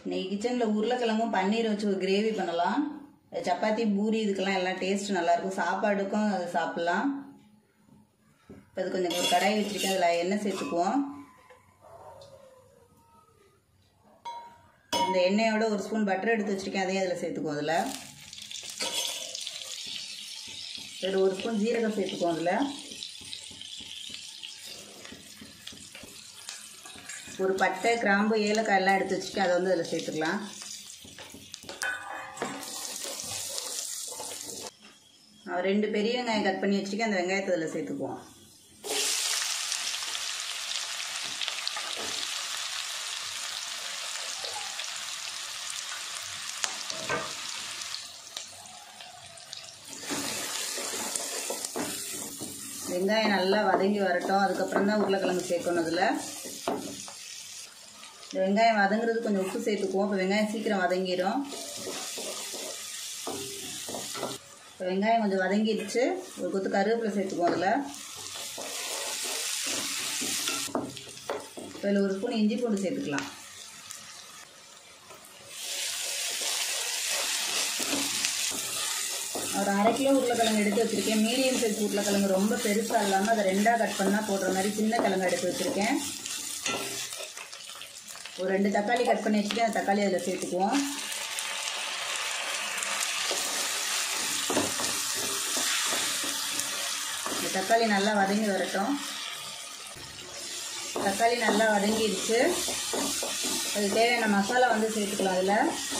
இன்னைக்கு கிச்சனில் உருளைக்கிழங்கும் பன்னீர் வச்சு ஒரு கிரேவி பண்ணலாம் சப்பாத்தி பூரி இதுக்கெல்லாம் எல்லாம் டேஸ்ட் நல்லாயிருக்கும் சாப்பாடுக்கும் அது சாப்பிட்லாம் இப்போ அது கொஞ்சம் ஒரு கடாய் வச்சுருக்கேன் அதில் எண்ணெய் சேர்த்துக்குவோம் இந்த எண்ணெயோட ஒரு ஸ்பூன் பட்டர் எடுத்து வச்சுருக்கேன் அதையும் அதில் சேர்த்துக்குவோம் அதில் இதில் ஒரு ஸ்பூன் ஜீரகம் சேர்த்துக்குவோம் அதில் ஒரு பட்டை கிராம்பு ஏலக்காய் எல்லாம் எடுத்து வச்சுருக்கேன் அதை வந்து அதில் சேர்த்துக்கலாம் நான் ரெண்டு பெரிய வெங்காயம் கட் பண்ணி வச்சுருக்கேன் அந்த வெங்காயத்தை அதில் சேர்த்துக்குவோம் வெங்காயம் நல்லா வதங்கி வரட்டும் அதுக்கப்புறம் தான் உருளைக்கிழங்கு சேர்க்கணும் அதில் இந்த வெங்காயம் வதங்குறது கொஞ்சம் உப்பு சேர்த்துக்குவோம் இப்போ வெங்காயம் சீக்கிரம் வதங்கிடும் இப்போ வெங்காயம் கொஞ்சம் வதங்கிடுச்சு ஒரு கொத்து கருவேப்பிலை சேர்த்துக்குவோம் அதில் இப்போ இதில் ஒரு ஸ்பூன் இஞ்சி பூண்டு சேர்த்துக்கலாம் ஒரு அரை கிலோ உருளைக்கிழங்கு எடுத்து வச்சுருக்கேன் மீடியம் சைஸ் உருளைக்கிழங்கு ரொம்ப பெருசாக இல்லாமல் அதை ரெண்டாக கட் பண்ணால் போடுற மாதிரி சின்ன கிழங்கு எடுத்து வச்சுருக்கேன் ஒரு ரெண்டு தக்காளி கட் பண்ணி வச்சுட்டு அந்த தக்காளி அதில் சேர்த்துக்குவோம் இந்த தக்காளி நல்லா வதங்கி வரட்டும் தக்காளி நல்லா வதங்கிடுச்சு அது தேவையான மசாலா வந்து சேர்த்துக்கலாம் அதில்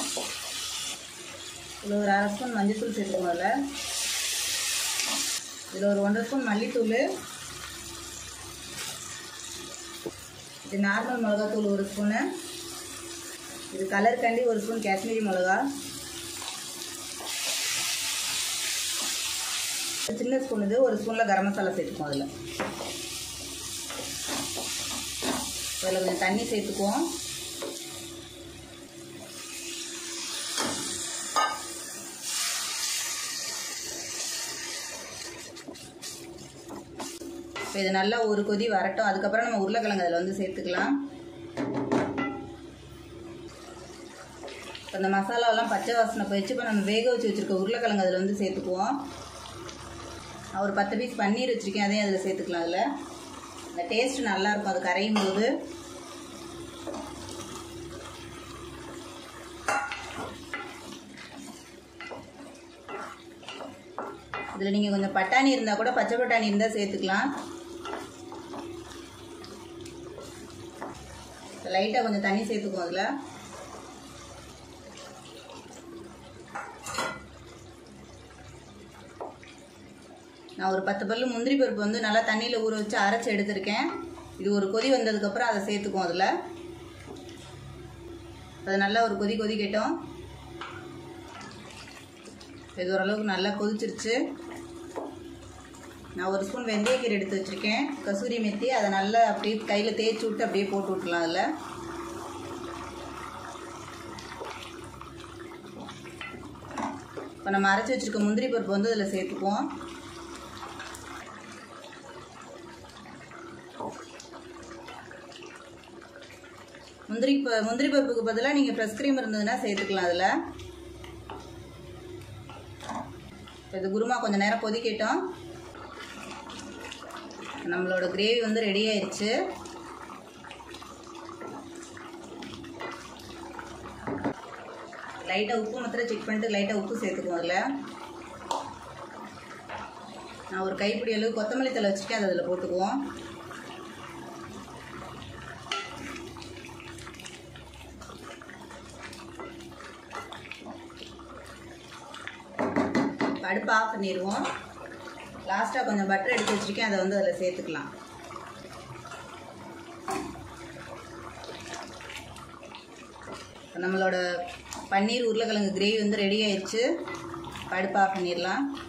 இதில் ஒரு அரை ஸ்பூன் மஞ்சள்தூள் சேர்த்துக்கணும் அதில் இதில் ஒரு ஒன்றரை ஸ்பூன் மல்லித்தூள் இது நார்மல் மிளகாத்தூள் ஒரு ஸ்பூனு இது கலர் கண்டி ஒரு ஸ்பூன் காஷ்மீரி மிளகா சின்ன ஸ்பூன் இது ஒரு ஸ்பூனில் கரம் மசாலா சேர்த்துக்குவோம் அதில் அதில் கொஞ்சம் தண்ணி சேர்த்துக்குவோம் இப்போ இது நல்லா ஒரு கொதி வரட்டும் அதுக்கப்புறம் நம்ம உருளைக்கிழங்கு அதில் வந்து சேர்த்துக்கலாம் இப்போ இந்த மசாலாவெல்லாம் பச்சை வாசனை போயிடுச்சு இப்போ நம்ம வேக வச்சு வச்சுருக்க உருளைக்கிழங்கு அதில் வந்து சேர்த்துக்குவோம் நான் ஒரு பத்து பீஸ் பன்னீர் வச்சுருக்கேன் அதையும் அதில் சேர்த்துக்கலாம் அதில் அந்த டேஸ்ட் நல்லாயிருக்கும் அது கரையும் போது இதில் நீங்கள் கொஞ்சம் பட்டாணி இருந்தால் கூட பச்சை பட்டாணி இருந்தால் சேர்த்துக்கலாம் லைட்டாக கொஞ்சம் தண்ணி சேர்த்துக்குவோம் அதில் நான் ஒரு பத்து பல்லு முந்திரி பருப்பு வந்து நல்லா தண்ணியில் ஊற வச்சு அரைச்சி எடுத்திருக்கேன் இது ஒரு கொதி வந்ததுக்கப்புறம் அதை சேர்த்துக்குவோம் அதில் அது நல்லா ஒரு கொதி கொதிக்கட்டும் இது ஓரளவுக்கு நல்லா கொதிச்சிருச்சு நான் ஒரு ஸ்பூன் வெந்தயக்கீரை எடுத்து வச்சுருக்கேன் கசூரி மெத்தி அதை நல்லா அப்படியே கையில் தேய்ச்சி விட்டு அப்படியே போட்டு விட்றலாம் அதில் இப்போ நம்ம அரைச்சி வச்சுருக்க முந்திரி பருப்பு வந்து அதில் சேர்த்துக்குவோம் முந்திரி ப முந்திரி பருப்புக்கு பதிலாக நீங்கள் ஃப்ரெஷ் க்ரீம் இருந்ததுன்னா சேர்த்துக்கலாம் அதில் இது குருமா கொஞ்சம் நேரம் கொதிக்கட்டும் நம்மளோட கிரேவி வந்து ரெடி ஆயிடுச்சு லைட்டாக உப்பு மாத்திரம் செக் பண்ணிட்டு லைட்டாக உப்பு சேர்த்துக்குவோம் அதில் நான் ஒரு கைப்பிடி அளவு கொத்தமல்லி தலை வச்சுருக்கேன் அதை அதில் போட்டுக்குவோம் அடுப்பு ஆஃப் பண்ணிடுவோம் லாஸ்ட்டாக கொஞ்சம் பட்டர் எடுத்து வச்சுருக்கேன் அதை வந்து அதில் சேர்த்துக்கலாம் நம்மளோட பன்னீர் உருளைக்கிழங்கு கிரேவி வந்து ரெடி ஆயிடுச்சு அடுப்பு ஆஃப் பண்ணிடலாம்